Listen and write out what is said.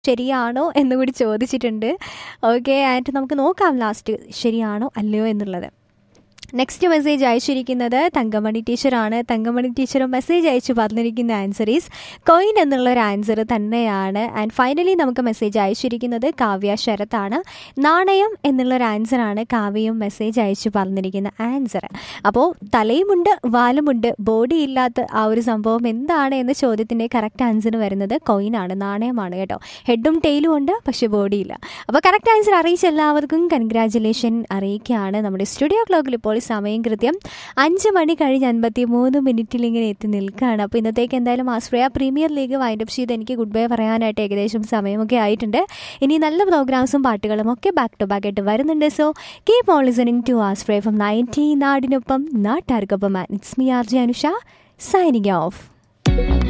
ശരിയാണോ എന്ന് കൂടി ചോദിച്ചിട്ടുണ്ട് ഓക്കെ ആൻഡ് നമുക്ക് നോക്കാം ലാസ്റ്റ് ശരിയാണോ അല്ലയോ എന്നുള്ളത് നെക്സ്റ്റ് മെസ്സേജ് അയച്ചിരിക്കുന്നത് തങ്കമണി ടീച്ചറാണ് തങ്കമണി ടീച്ചർ മെസ്സേജ് അയച്ചു പറഞ്ഞിരിക്കുന്ന ആൻസർ ഈസ് കോയിൻ എന്നുള്ള ഒരു ആൻസർ തന്നെയാണ് ആൻഡ് ഫൈനലി നമുക്ക് മെസ്സേജ് അയച്ചിരിക്കുന്നത് കാവ്യ ശരത്താണ് നാണയം എന്നുള്ള ഒരു ആൻസറാണ് കാവ്യയും മെസ്സേജ് അയച്ചു പറഞ്ഞിരിക്കുന്ന ആൻസർ അപ്പോൾ തലയുമുണ്ട് വാലുമുണ്ട് ബോഡി ഇല്ലാത്ത ആ ഒരു സംഭവം എന്താണ് എന്ന ചോദ്യത്തിൻ്റെ കറക്റ്റ് ആൻസർ വരുന്നത് കോയിനാണ് നാണയമാണ് കേട്ടോ ഹെഡും ടെയിലും ഉണ്ട് പക്ഷെ ബോഡി ഇല്ല അപ്പോൾ കറക്റ്റ് ആൻസർ അറിയിച്ച എല്ലാവർക്കും കൺഗ്രാറ്റുലേഷൻ അറിയിക്കുകയാണ് നമ്മുടെ സ്റ്റുഡിയോ ക്ലോക്കിൽ ഇപ്പോൾ സമയം കൃത്യം അഞ്ച് മണി കഴിഞ്ഞ് അൻപത്തി മൂന്ന് മിനിറ്റിൽ ഇങ്ങനെ എത്തി നിൽക്കുകയാണ് അപ്പോൾ ഇന്നത്തേക്ക് എന്തായാലും ആശ്രയ പ്രീമിയർ ലീഗ് വൈൻഡപ്പ് ചെയ്ത് എനിക്ക് ഗുഡ് ബൈ പറയാനായിട്ട് ഏകദേശം സമയമൊക്കെ ആയിട്ടുണ്ട് ഇനി നല്ല പ്രോഗ്രാംസും പാട്ടുകളും ഒക്കെ ബാക്ക് ടു ബാക്ക് ആയിട്ട് വരുന്നുണ്ട് so keep on listening to Ashraya from ninety നാടിനൊപ്പം നാട്ടാർക്കൊപ്പം it's me R J Anusha signing of